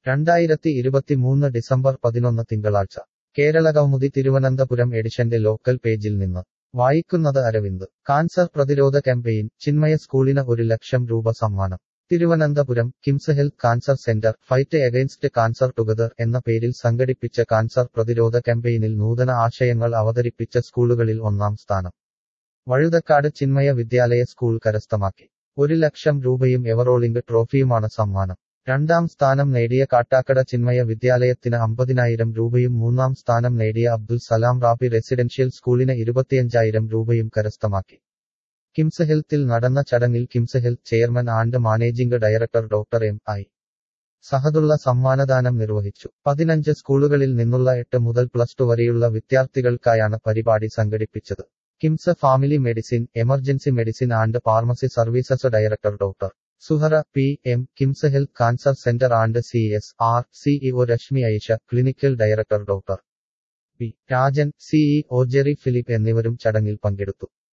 രണ്ടായിരത്തി ഇരുപത്തിമൂന്ന് ഡിസംബർ പതിനൊന്ന് തിങ്കളാഴ്ച കേരളകൗമുദി തിരുവനന്തപുരം എഡിഷന്റെ ലോക്കൽ പേജിൽ നിന്ന് വായിക്കുന്നത് അരവിന്ദ് കാൻസർ പ്രതിരോധ ക്യാമ്പയിൻ ചിന്മയ സ്കൂളിന് ഒരു ലക്ഷം രൂപ സമ്മാനം Thiruvananthapuram KIMS health cancer centre fight against cancer together എന്ന പേരിൽ സംഘടിപ്പിച്ച കാൻസർ പ്രതിരോധ ക്യാമ്പയിനിൽ നൂതന ആശയങ്ങൾ അവതരിപ്പിച്ച സ്കൂളുകളിൽ ഒന്നാം സ്ഥാനം വഴുതക്കാട് ചിന്മയ വിദ്യാലയ സ്കൂൾ കരസ്ഥമാക്കി ഒരു ലക്ഷം രൂപയും എവറോളിംഗ് ട്രോഫിയുമാണ് സമ്മാനം രണ്ടാം സ്ഥാനം നേടിയ കാട്ടാക്കട ചിന്മയ വിദ്യാലയത്തിന് അമ്പതിനായിരം രൂപയും മൂന്നാം സ്ഥാനം നേടിയ അബ്ദുൽ സലാം റാബി റെസിഡൻഷ്യൽ സ്കൂളിന് ഇരുപത്തിയഞ്ചായിരം രൂപയും കരസ്ഥമാക്കി കിംസ് ഹെൽത്തിൽ നടന്ന ചടങ്ങിൽ KIMS health chairman and managing director doctor M I Sahadulla സമ്മാനദാനം നിർവഹിച്ചു പതിനഞ്ച് സ്കൂളുകളിൽ നിന്നുള്ള എട്ട് മുതൽ പ്ലസ് ടു വരെയുള്ള വിദ്യാർത്ഥികൾക്കായാണ് പരിപാടി സംഘടിപ്പിച്ചത് KIMS family medicine emergency medicine and pharmacy services director doctor Suhara P M KIMS health cancer centre and C S R CEO Reshmi Aisha clinical director doctor P Rajan CEO Jerry Philip എന്നിവരും ചടങ്ങിൽ പങ്കെടുത്തു